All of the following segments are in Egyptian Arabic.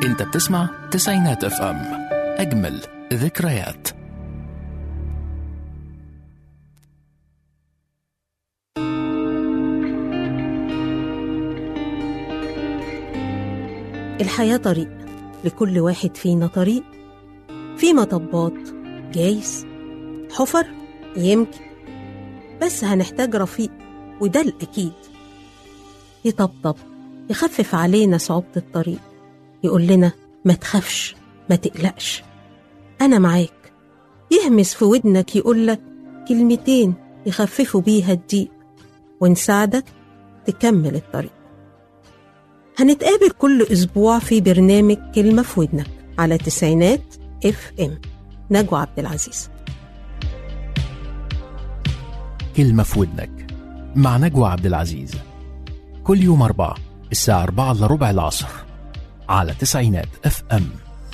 انت بتسمع تسعينات اف ام اجمل ذكريات الحياة طريق لكل واحد فينا طريق في مطبات جايز حفر يمكن بس هنحتاج رفيق وده الأكيد يطبطب يخفف علينا صعوبة الطريق يقول لنا ما تخافش ما تقلقش أنا معاك يهمس في ودنك يقولك كلمتين يخففوا بيها الضيق ونساعدك تكمل الطريق هنتقابل كل أسبوع في برنامج كلمة في ودنك على تسعينات اف ام نجوى عبد العزيز كلمة في ودنك مع نجوى عبد العزيز كل يوم أربعة الساعة أربعة إلا ربع العصر على تسعينات اف ام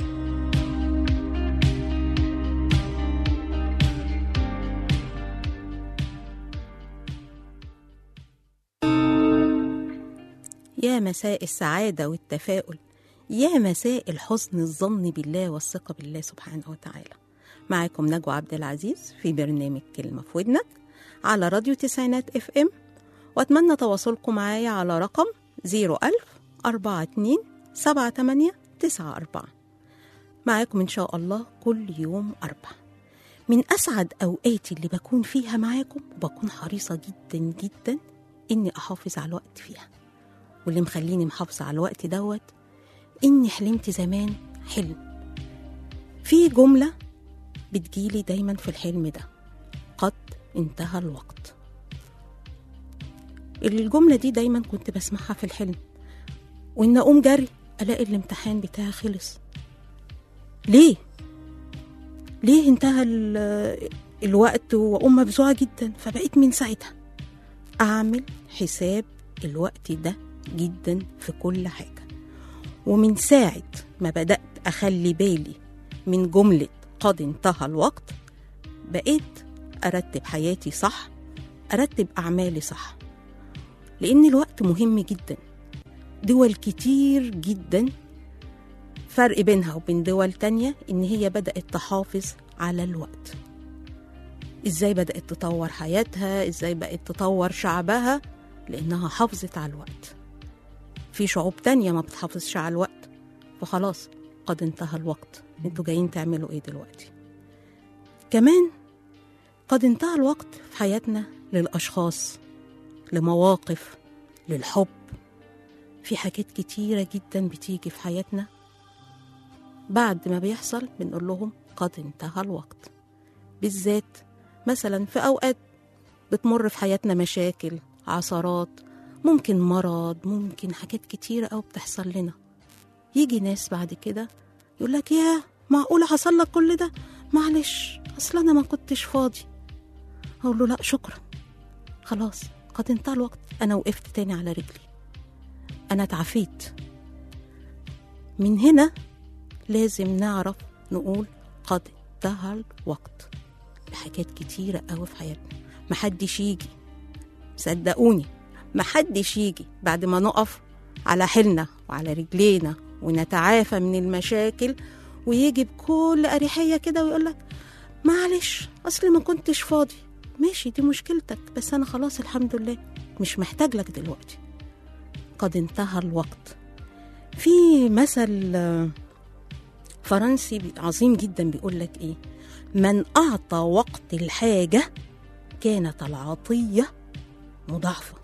يا مساء السعادة والتفاؤل يا مساء الحسن الظن بالله والثقة بالله سبحانه وتعالى معاكم نجوى عبد العزيز في برنامج كلمة في ودنك على راديو تسعينات اف ام واتمنى تواصلكم معايا على رقم 01000 42 78 94 معاكم ان شاء الله كل يوم أربع من أسعد أوقاتي اللي بكون فيها معاكم وبكون حريصة جدا جدا إني أحافظ على الوقت فيها واللي مخليني محافظة على الوقت دوت إني حلمت زمان حلم في جملة بتجيلي دايما في الحلم ده قد انتهى الوقت الجملة دي دايما كنت بسمعها في الحلم وإن أقوم جري ألاقي الامتحان بتاعي خلص ليه؟ ليه انتهى ال- الوقت وأقوم مفزوعة جدا فبقيت من ساعتها أعمل حساب الوقت ده جدا في كل حاجة ومن ساعة ما بدأت أخلي بالي من جملة قد انتهى الوقت بقيت أرتب حياتي صح أرتب أعمالي صح لأن الوقت مهم جدا دول كتير جدا فرق بينها وبين دول تانية إن هي بدأت تحافظ على الوقت إزاي بدأت تطور حياتها إزاي بقت تطور شعبها لأنها حافظت على الوقت في شعوب تانية ما بتحافظش على الوقت فخلاص قد انتهى الوقت انتوا جايين تعملوا ايه دلوقتي كمان قد انتهى الوقت في حياتنا للأشخاص لمواقف للحب في حاجات كتيرة جدا بتيجي في حياتنا بعد ما بيحصل بنقول لهم قد انتهى الوقت بالذات مثلا في أوقات بتمر في حياتنا مشاكل عثرات ممكن مرض ممكن حاجات كتيرة أوي بتحصل لنا يجي ناس بعد كده يقول لك يا معقولة حصل لك كل ده معلش أصل أنا ما كنتش فاضي أقول له لا شكرا خلاص قد انتهى الوقت أنا وقفت تاني على رجلي أنا اتعافيت من هنا لازم نعرف نقول قد انتهى الوقت لحاجات كتيرة أوي في حياتنا محدش يجي صدقوني محدش يجي بعد ما نقف على حيلنا وعلى رجلينا ونتعافى من المشاكل ويجي بكل أريحية كده ويقولك معلش أصل ما كنتش فاضي ماشي دي مشكلتك بس أنا خلاص الحمد لله مش محتاج لك دلوقتي قد انتهى الوقت في مثل آه، فرنسي بي- عظيم جدا بيقول لك ايه من أعطى وقت الحاجة كانت العطية مضاعفة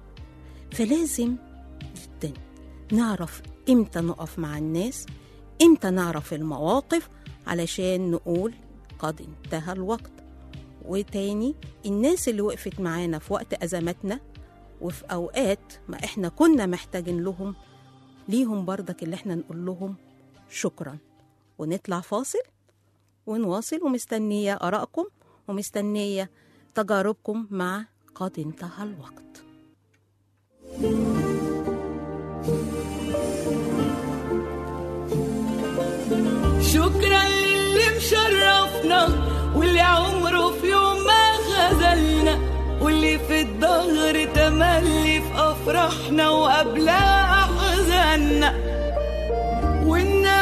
فلازم جدا نعرف امتى نقف مع الناس امتى نعرف المواقف علشان نقول قد انتهى الوقت وتاني الناس اللي وقفت معانا في وقت أزماتنا وفي أوقات ما إحنا كنا محتاجين لهم ليهم برضك اللي إحنا نقول لهم شكرا ونطلع فاصل ونواصل ومستنية آرائكم ومستنية تجاربكم مع قد انتهى الوقت شكرا للي مشرفنا واللي عمره في يوم ما خذلنا واللي في الظهر تملي في افراحنا وقبلها احزاننا والناس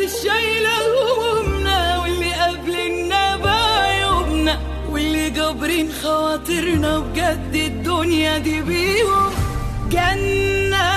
الشايلة همومنا واللي قابلنا بعيوبنا واللي جابرين خواطرنا بجد الدنيا دي بيهم جنة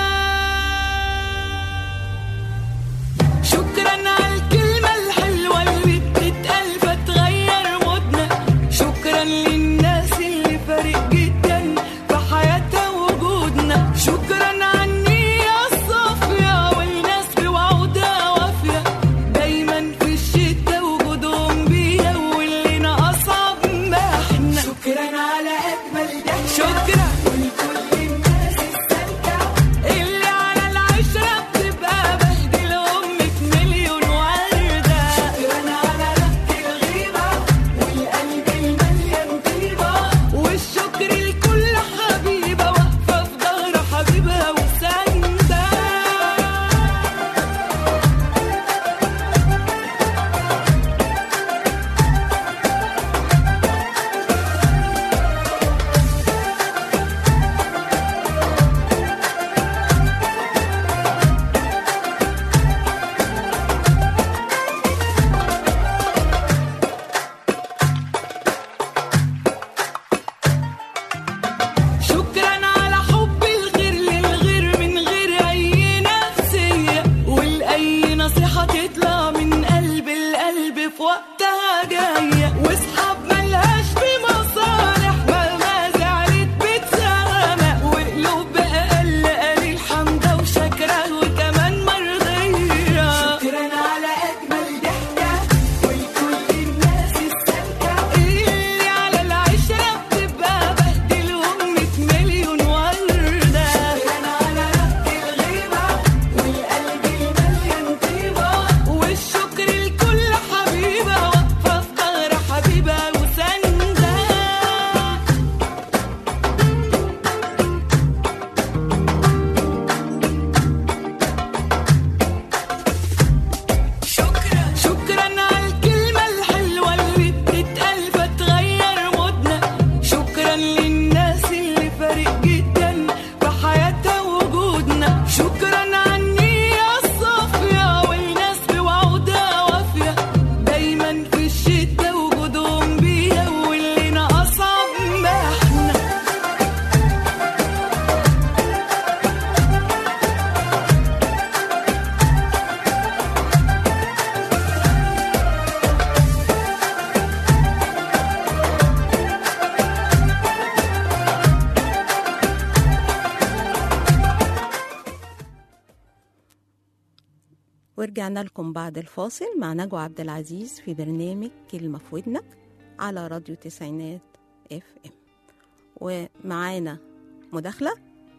شكرا على الكلمة الحلوة اللي بتتقال فتغير مودنا شكرا للناس اللي فارق جدا في حياتها وجودنا شكرا على النية الصافية والناس بوعودها وافية دايما في الشتا وجودهم بيها واللي أصعب ما احنا شكرا على أجمل ده شكرا ولكل الناس السالكة اللي على العشرة بتبقى بهدل أمك مليون وردة شكرا على ربط الغيبة والقلب المليان طيبة والشكر لكل حبيبة واقفة في ظهر حبيبها وساندة شكرا على حب الغير للغير من غير اي نفسيه والاي نصيحه تطلع من قلب القلب في وقتها جايه واصحاب ملهاش في مصالح مهما زعلت بتسامح وقلوب بأقل قليل حمده وشكرا وكمان مرضيه شكرا على اجمل ضحكه ولكل الناس السالكه اللي على العشره بتبقى بهدل أمك مليون وردة شكرا على ربط الغيبة والقلب المليان طيبة والشكر لكل حبيبة واقفة في ظهر حبيبها وساندة شكرا شكرا على الكلمة الحلوة اللي بتتقال فتغير مودنا شكرا للناس اللي فارق جدا في حياتها وجودنا شكرا على النية الصافية والناس بوعودها وافية دايما في الشتا وجودهم بيها واللي أصعب ما احنا ورجعنا لكم بعد الفاصل مع نجوى عبد العزيز في برنامج كلمة في ودنك على راديو تسعينات اف ام ومعانا مداخلة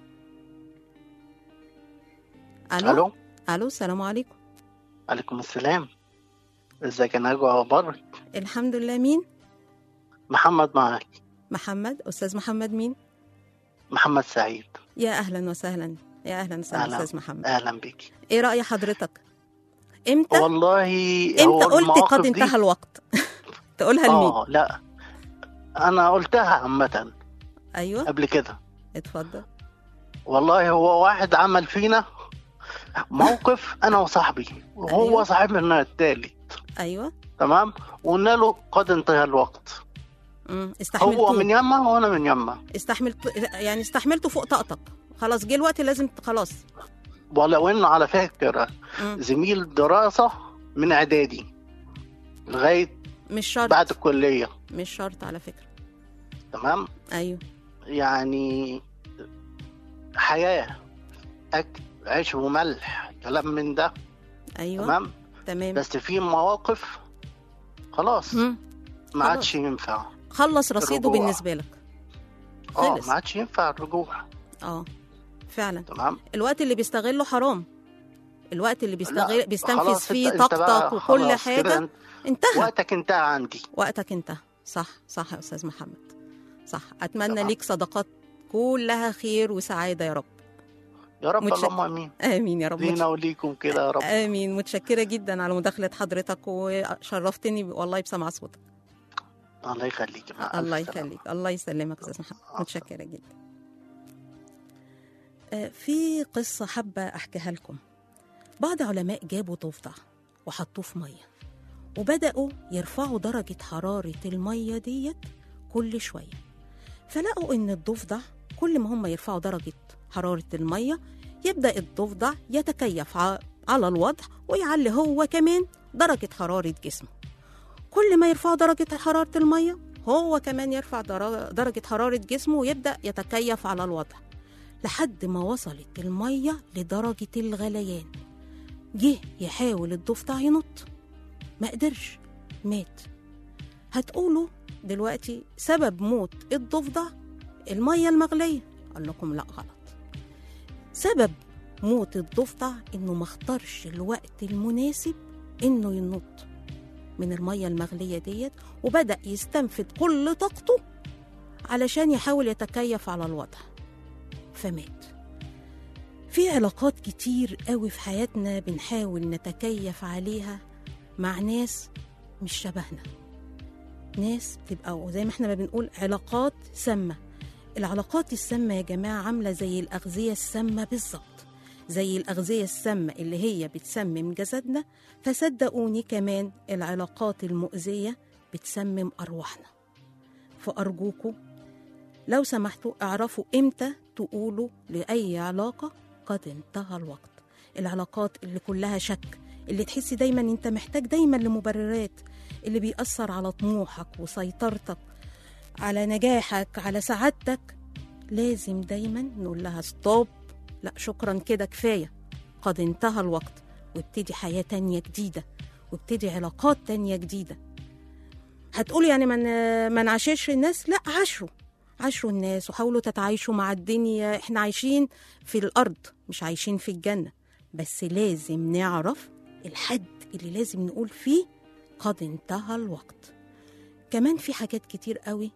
الو الو الو السلام عليكم عليكم السلام ازيك يا نجوى اخبارك الحمد لله مين محمد معاك محمد استاذ محمد مين محمد سعيد يا اهلا وسهلا يا اهلا وسهلا أهلا. استاذ محمد اهلا بيك ايه راي حضرتك امتى والله امتى هو قلت المواقف قد دي- انتهى الوقت تقولها لمين اه لا انا قلتها عامة ايوه قبل كده اتفضل والله هو واحد عمل فينا موقف انا وصاحبي وهو أيوة. صاحبنا التالي ايوه تمام وقلنا له قد انتهى الوقت امم هو استحملتوه من يمه وانا من يمه استحملت يعني استحملته فوق طاقتك خلاص جه الوقت لازم ت- خلاص ولو انه على فكره مم. زميل دراسه من اعدادي لغايه مش شرط بعد الكليه مش شرط على فكره تمام ايوه يعني حياه اكل عيش وملح كلام من ده ايوه تمام تمام بس في مواقف خلاص مم. ما خلاص. عادش ينفع خلص رصيده الرجوع. بالنسبه لك اه خلص. ما عادش ينفع الرجوع اه فعلا تمام الوقت اللي بيستغله حرام الوقت اللي بيستغل لا، بيستنفذ خلاص فيه انت- انت بقى طاقتك وكل خلاص كده حاجه انت- انتهى وقتك انتهى عندي وقتك انتهى صح صح يا استاذ محمد صح اتمنى تمام. ليك صداقات كلها خير وسعاده يا رب يا رب متشك- اللهم امين امين يا رب لينا وليكم كده يا رب امين متشكره جدا على مداخله حضرتك وشرفتني والله بسمع صوتك الله يخليك مع ألف الله سلامة. يخليك الله يسلمك يا استاذ محمد آه. متشكره جدا آه، في قصه حابه احكيها لكم بعض علماء جابوا ضفدع وحطوه في مية وبدأوا يرفعوا درجة حرارة المية ديت كل شوية فلقوا إن الضفدع كل ما هم يرفعوا درجة حرارة المية يبدأ الضفدع يتكيف ع- على الوضع ويعلي هو كمان درجة حرارة جسمه كل ما يرفعوا درجة حرارة المية هو كمان يرفع در- درجة حرارة جسمه ويبدأ يتكيف على الوضع لحد ما وصلت المية لدرجة الغليان جه يحاول الضفدع ينط ما قدرش مات هتقولوا دلوقتي سبب موت الضفدع المية المغلية قال لكم لا غلط سبب موت الضفدع انه ما اختارش الوقت المناسب انه ينط من المية المغلية ديت وبدأ يستنفذ كل طاقته علشان يحاول يتكيف على الوضع فمات في علاقات كتير قوي في حياتنا بنحاول نتكيف عليها مع ناس مش شبهنا ناس بتبقى زي ما احنا ما بنقول علاقات سامة العلاقات السامة يا جماعة عاملة زي الأغذية السامة بالظبط زي الأغذية السامة اللي هي بتسمم جسدنا فصدقوني كمان العلاقات المؤذية بتسمم أرواحنا فأرجوكوا لو سمحتوا اعرفوا امتى تقولوا لأي علاقة قد انتهى الوقت العلاقات اللي كلها شك اللي تحسي دايما انت محتاج دايما لمبررات اللي بيأثر على طموحك وسيطرتك على نجاحك على سعادتك لازم دايما نقول لها ستوب لا شكرا كده كفاية قد انتهى الوقت وابتدي حياة تانية جديدة وابتدي علاقات تانية جديدة هتقول يعني ما ن- ما نعاشرش الناس لا عاشروا عاشروا الناس وحاولوا تتعايشوا مع الدنيا احنا عايشين في الارض مش عايشين في الجنه بس لازم نعرف الحد اللي لازم نقول فيه قد انتهى الوقت كمان في حاجات كتير قوي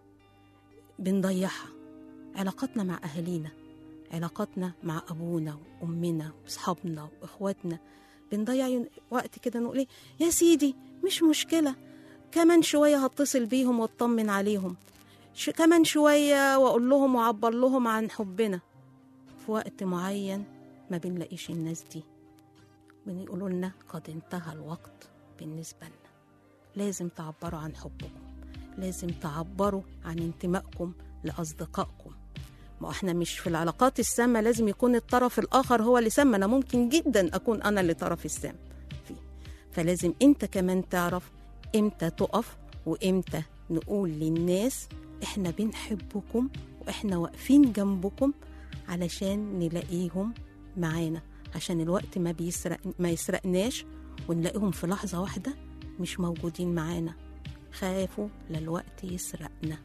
بنضيعها علاقاتنا مع اهالينا علاقاتنا مع ابونا وامنا واصحابنا واخواتنا بنضيع ين- وقت كده نقول ايه يا سيدي مش مشكله كمان شويه هتصل بيهم واطمن عليهم ش... كمان شويه واقول لهم واعبر لهم عن حبنا في وقت معين ما بنلاقيش الناس دي بيقولوا لنا قد انتهى الوقت بالنسبه لنا لازم تعبروا عن حبكم لازم تعبروا عن انتمائكم لاصدقائكم ما احنا مش في العلاقات السامه لازم يكون الطرف الاخر هو اللي سام انا ممكن جدا اكون انا اللي طرف السام فيه فلازم انت كمان تعرف امتى تقف وامتى نقول للناس احنا بنحبكم واحنا واقفين جنبكم علشان نلاقيهم معانا عشان الوقت ما بيسرق ما يسرقناش ونلاقيهم في لحظة واحدة مش موجودين معانا خافوا للوقت يسرقنا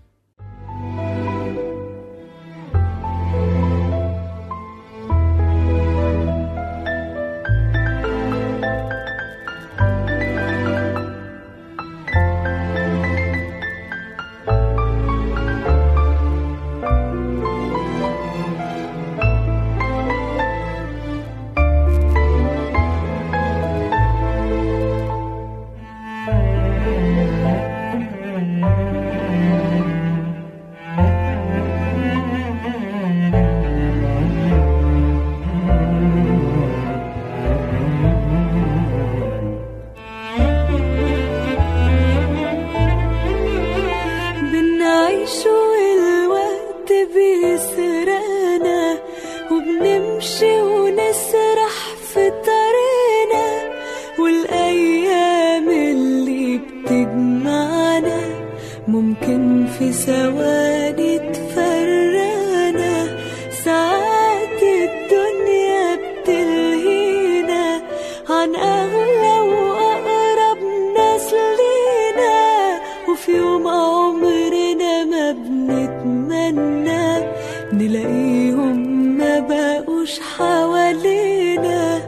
بنعيش والوقت بيسرقنا وبنمشي ونسرح في طريقنا والأيام اللي بتجمعنا ممكن في ثواني تفرقنا ساعات الدنيا بتلهينا عن أغلى وأقرب ناس لينا وفي يوم عمرنا ما بنتمنى نلاقيهم ما بقوش حوالينا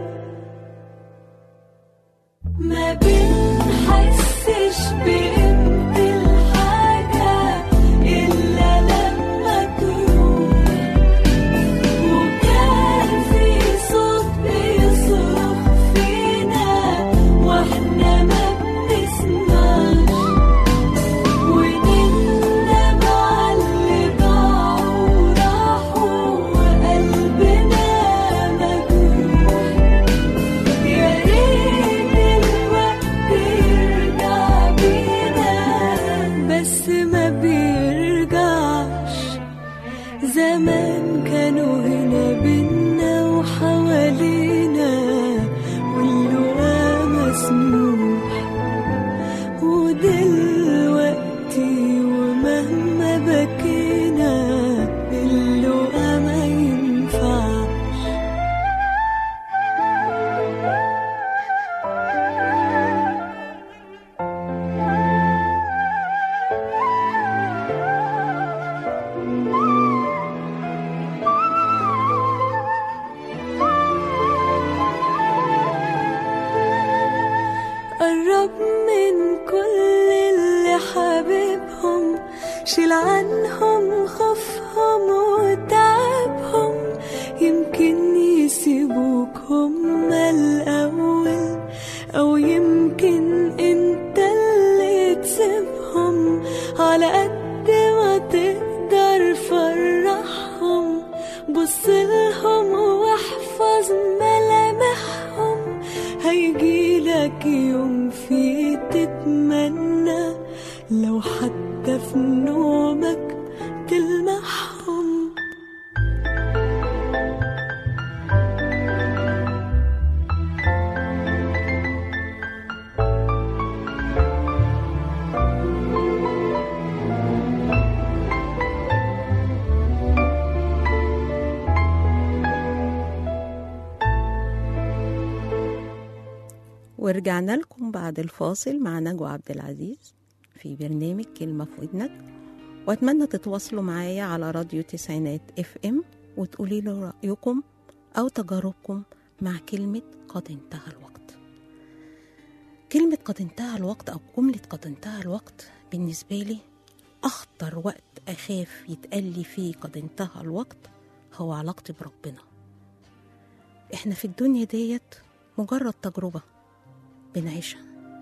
ما بنحسش بقيمة الحاجة إلا لما تروح وكان في صوت بيصرخ فينا واحنا ما بنسمعش ونندم على اللي ضاعوا وراحوا وقلبنا مجروح كانوا هنا بينا وحوالينا واللقا مسموح ودلوقتي ومهما بكينا اللقا ما ينفعش قرب من كل اللي حبيبهم شيل عنهم خوفهم وتعبهم يمكن يسيبوك هما الأول أو يمكن انت اللي تسيبهم على قد ما تقدر فرحهم بصلهم واحفظ ملامحهم هيجيلك يوم فيه تتمنى لو حتى في نومك تلمحهم ورجعنا لكم بعد الفاصل مع نجوى عبد العزيز في برنامج كلمة في ودنك وأتمنى تتواصلوا معايا على راديو تسعينات اف ام وتقولي لي رأيكم أو تجاربكم مع كلمة قد انتهى الوقت كلمة قد انتهى الوقت أو جملة قد انتهى الوقت بالنسبة لي أخطر وقت أخاف يتقال لي فيه قد انتهى الوقت هو علاقتي بربنا احنا في الدنيا ديت مجرد تجربة بنعيشها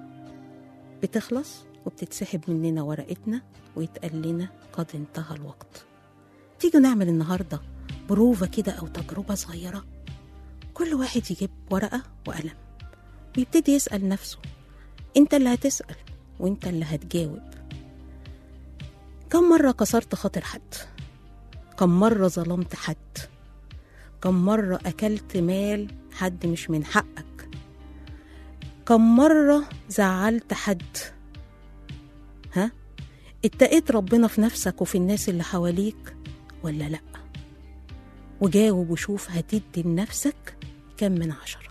بتخلص وبتتسحب مننا ورقتنا ويتقال لنا قد انتهى الوقت تيجوا نعمل النهاردة بروفة كده أو تجربة صغيرة كل واحد يجيب ورقة وقلم ويبتدي يسأل نفسه انت اللي هتسأل وانت اللي هتجاوب كم مرة كسرت خاطر حد كم مرة ظلمت حد كم مرة أكلت مال حد مش من حقك كم مرة زعلت حد ها اتقيت ربنا في نفسك وفي الناس اللي حواليك ولا لأ وجاوب وشوف هتدي لنفسك كم من عشرة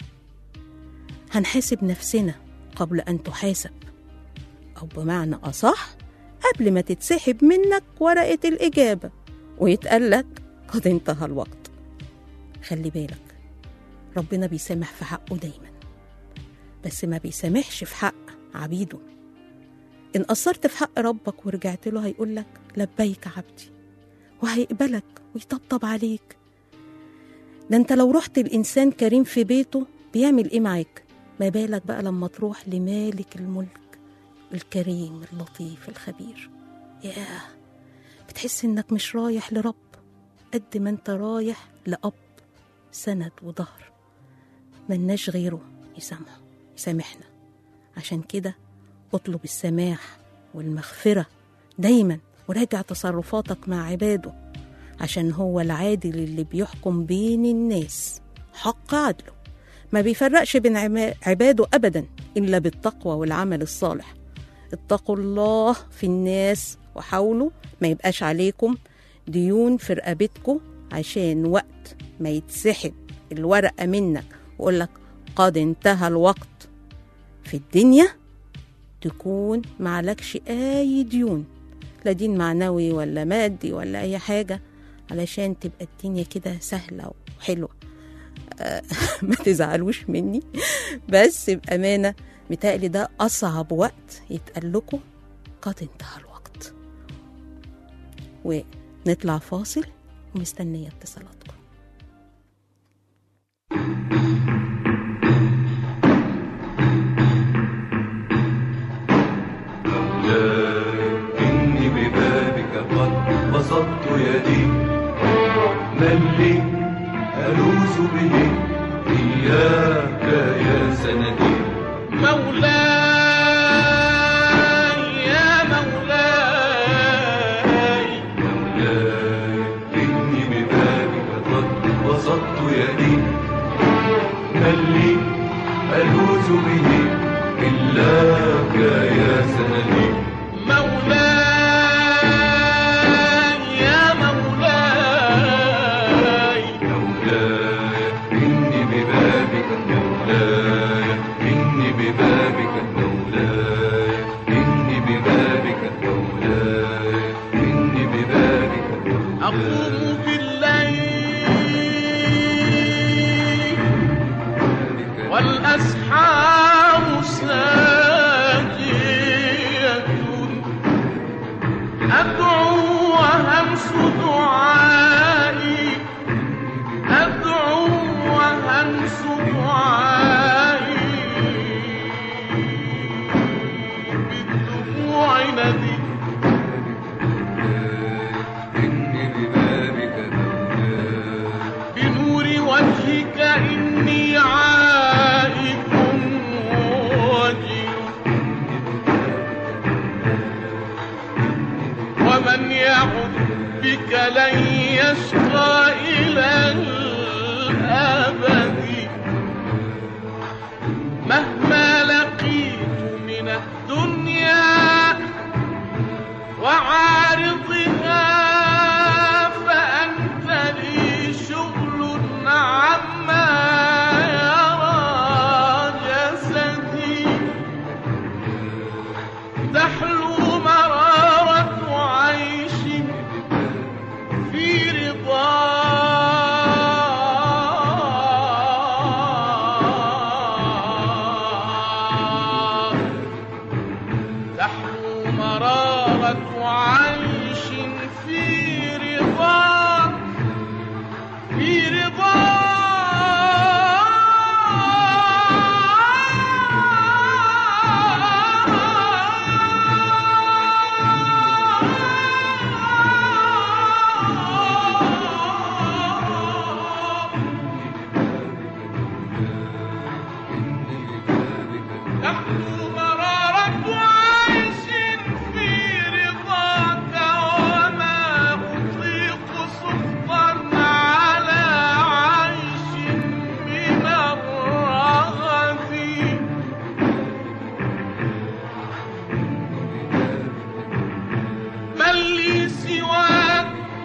هنحاسب نفسنا قبل أن تحاسب أو بمعنى أصح قبل ما تتسحب منك ورقة الإجابة ويتقال لك قد انتهى الوقت خلي بالك ربنا بيسامح في حقه دايما بس ما بيسامحش في حق عبيده إن قصرت في حق ربك ورجعت له هيقول لك لبيك عبدي وهيقبلك ويطبطب عليك ده انت لو رحت الإنسان كريم في بيته بيعمل إيه معاك ما بالك بقى لما تروح لمالك الملك الكريم اللطيف الخبير ياه بتحس إنك مش رايح لرب قد ما انت رايح لأب سند وظهر ملناش غيره يسامحه يسامحنا عشان كده اطلب السماح والمغفرة دايما وراجع تصرفاتك مع عباده عشان هو العادل اللي بيحكم بين الناس حق عدله ما بيفرقش بين عما- عباده أبدا إلا بالتقوى والعمل الصالح اتقوا الله في الناس وحاولوا ما يبقاش عليكم ديون في رقبتكم عشان وقت ما يتسحب الورقة منك ويقول لك قد انتهى الوقت في الدنيا تكون معلكش أي ديون لا دين معنوي ولا مادي ولا أي حاجة علشان تبقى الدنيا كده سهلة وحلوة آه، ما تزعلوش مني بس بأمانة متهيألي ده أصعب وقت يتقال لكم قد انتهى الوقت ونطلع فاصل ومستنية اتصالاتكم إني ببابك قد بسطت يدي من لي ألوذ به إياك يا سندي مولاي يا مولاي مولاي إني ببابك بسطت يدي من لي ألوذ به إلاك يا سندي مولاي يا مولاي مولاي إني ببابك مولاي إني ببابك مولاي إني ببابك مولاي إني ببابك مولاي أقوم بالليل والأسحار ساجية أدعو وهمس دعائي أدعو وهمس دعائي بالدموع ندي إني ببابك مولاي بنور وجهك إني عائد وجل ومن يعد بك لن يشقى إلى الأبد مهما لقيت من الدنيا وعارضها فأنت لي شغل عما يرى جسدي تحلو مرارة عيش في رضا تحلو مرارة عيش في رضا في رضا تحلو مرارة عيش في رضاك وما أطيق سخطا على عيش من الرغد من لي سواك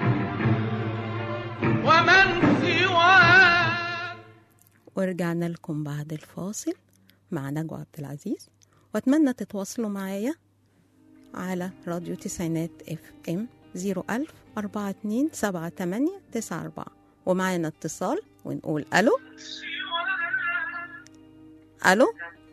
ومن سواك ورجعنا لكم بعد الفاصل مع نجوى عبد العزيز واتمنى تتواصلوا معايا على راديو تسعينات اف ام 01000 42 78 94 ومعانا اتصال ونقول الو الو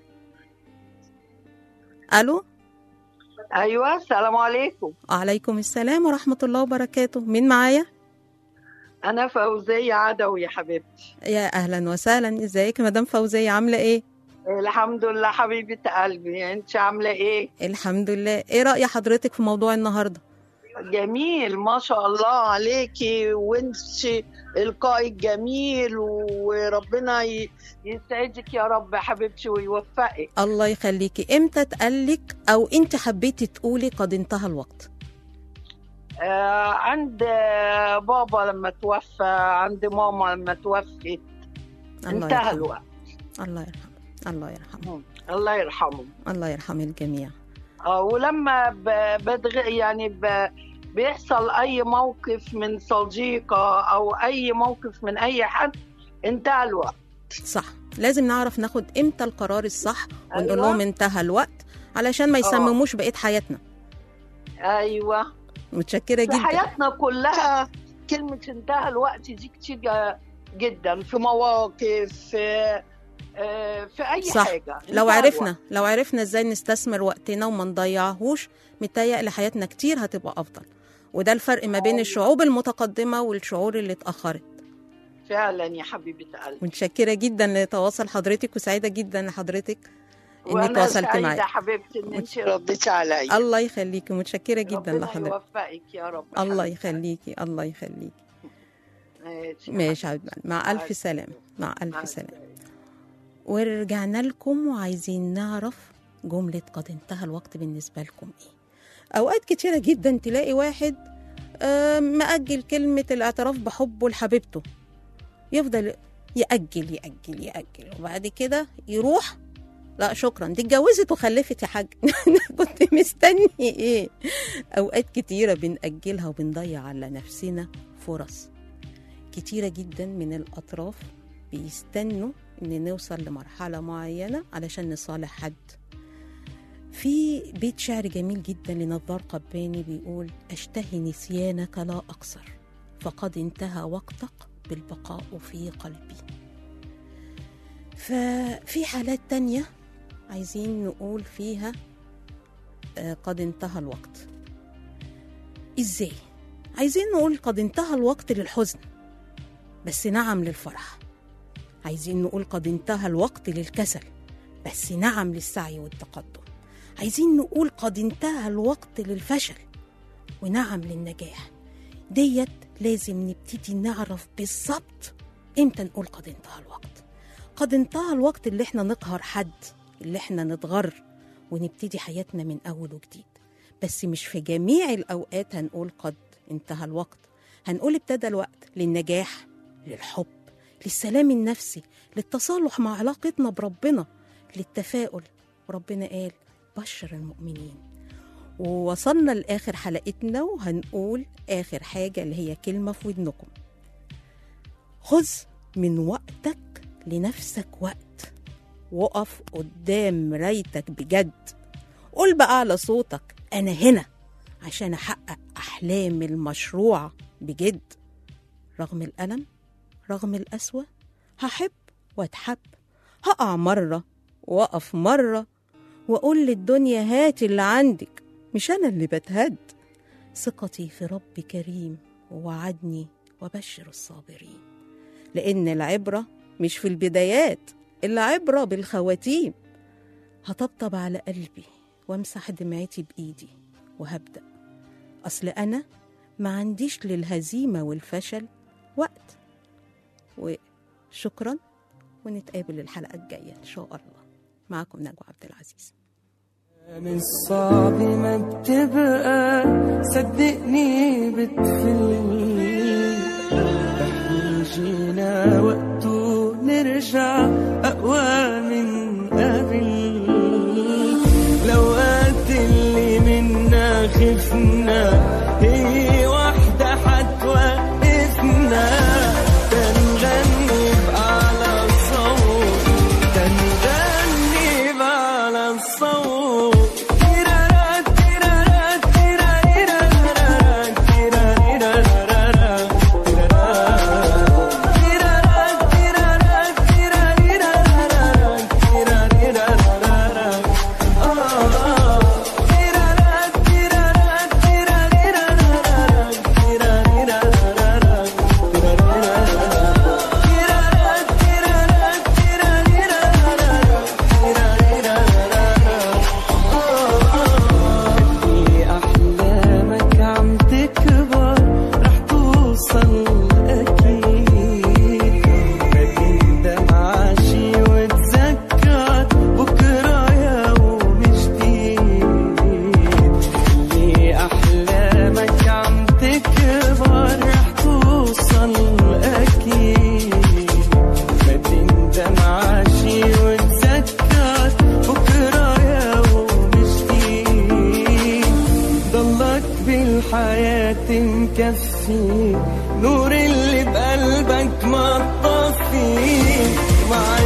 الو ايوه السلام عليكم وعليكم السلام ورحمة الله وبركاته مين معايا؟ انا فوزيه عدوي يا حبيبتي يا أهلا وسهلا ازيك يا مدام فوزية عاملة ايه؟ الحمد لله حبيبه قلبي انت عامله ايه الحمد لله ايه رأي حضرتك في موضوع النهاردة؟ جميل ما شاء الله عليكي وانت القائك جميل وربنا ي- يسعدك يا رب يا حبيبتي ويوفقك الله يخليكي امتى اتقالك او انت حبيتي تقولي قد انتهى الوقت آه عند آه، بابا لما توفى عند ماما لما توفت الله انتهى يرحمه. الوقت الله يرحمه الله يرحمه الله يرحمه الله يرحم الجميع اه ولما ب- بدغ يعني ب... بيحصل اي موقف من صديقه او اي موقف من اي حد انتهى الوقت صح لازم نعرف ناخد امتى القرار الصح ونقول أيوة. لهم انتهى الوقت علشان ما يسمموش بقية حياتنا ايوه متشكرة في جدا حياتنا كلها كلمه انتهى الوقت دي كتير ج- جدا في مواقف في آه، في اي صح. حاجه لو انتهى عرفنا الوقت. لو عرفنا ازاي نستثمر وقتنا وما نضيعهوش متهيألي حياتنا كتير هتبقى افضل وده الفرق ما بين أيوة. الشعوب المتقدمة والشعور اللي اتأخرت فعلا يا حبيبه قلبي متشكرة جدا لتواصل حضرتك وسعيدة جدا لحضرتك اني وانا تواصلت سعيده معايا حبيبتي ان انت رديتي عليا الله يخليكي متشكرة جدا ربنا لحضرتك يوفقك يا رب الله حبيبتي. يخليكي الله يخليكي ماشي ماشي يا حبيبي مع ألف مع سلامة مع مع ألف سلامة السلامة. ورجعنا لكم وعايزين نعرف جملة قد انتهى الوقت بالنسبة لكم ايه أوقات كتيرة جدا تلاقي واحد آه، مأجل كلمة الاعتراف بحبه لحبيبته يفضل يأجل يأجل يأجل وبعد كده يروح لا شكرا دي اتجوزت وخلفت يا حاج كنت مستني ايه اوقات كتيره بنأجلها وبنضيع على نفسنا فرص كتيره جدا من الاطراف بيستنوا ان نوصل لمرحله معينه علشان نصالح حد في بيت شعر جميل جدا لنظار قباني بيقول اشتهي نسيانك لا اقصر فقد انتهى وقتك بالبقاء في قلبي ففي حالات تانية عايزين نقول فيها آه، قد انتهى الوقت ازاي عايزين نقول قد انتهى الوقت للحزن بس نعم للفرح عايزين نقول قد انتهى الوقت للكسل بس نعم للسعي والتقدم عايزين نقول قد انتهى الوقت للفشل ونعم للنجاح ديت لازم نبتدي نعرف بالظبط امتى نقول قد انتهى الوقت قد انتهى الوقت اللي احنا نقهر حد اللي احنا نتغر ونبتدي حياتنا من اول وجديد بس مش في جميع الاوقات هنقول قد انتهى الوقت هنقول ابتدى الوقت للنجاح للحب للسلام النفسي للتصالح مع علاقتنا بربنا للتفاؤل وربنا قال بشر المؤمنين ووصلنا لآخر حلقتنا وهنقول آخر حاجة اللي هي كلمة في ودنكم خذ من وقتك لنفسك وقت وقف قدام مرايتك بجد قول بأعلى صوتك أنا هنا عشان أحقق أحلامي المشروعة بجد رغم الألم رغم القسوة هحب واتحب هقع مرة وأقف مرة وأقول للدنيا هات اللي عندك مش أنا اللي بتهد ثقتي في رب كريم ووعدني وبشر الصابرين لأن العبرة مش في البدايات العبرة بالخواتيم هطبطب على قلبي وامسح دمعتي بإيدي وهبدأ أصل أنا ما عنديش للهزيمة والفشل وقت وشكرا ونتقابل الحلقة الجاية إن شاء الله معكم نجوى عبد العزيز من الصعب ما بتبقى صدقني بتفل احنا جينا وقته نرجع اقوى من قبل الاوقات اللي منا خفنا هي واحدة حتوقفنا تنغني بأعلى صوت تنغني بأعلى الصوت تيرارا تيرارا تيرارا تيرارا تيرارا أحلامك عم تكبر رح توصل أكيد ما تندم عاشي وتذكر بكرة يوم جديد اللي أحلامك عم تكبر رح توصل أكيد ما تندم عاشي وتذكر بكرة يوم جديد ضلك بالحياة مكفي نور اللي بقلبك ما تطفي مع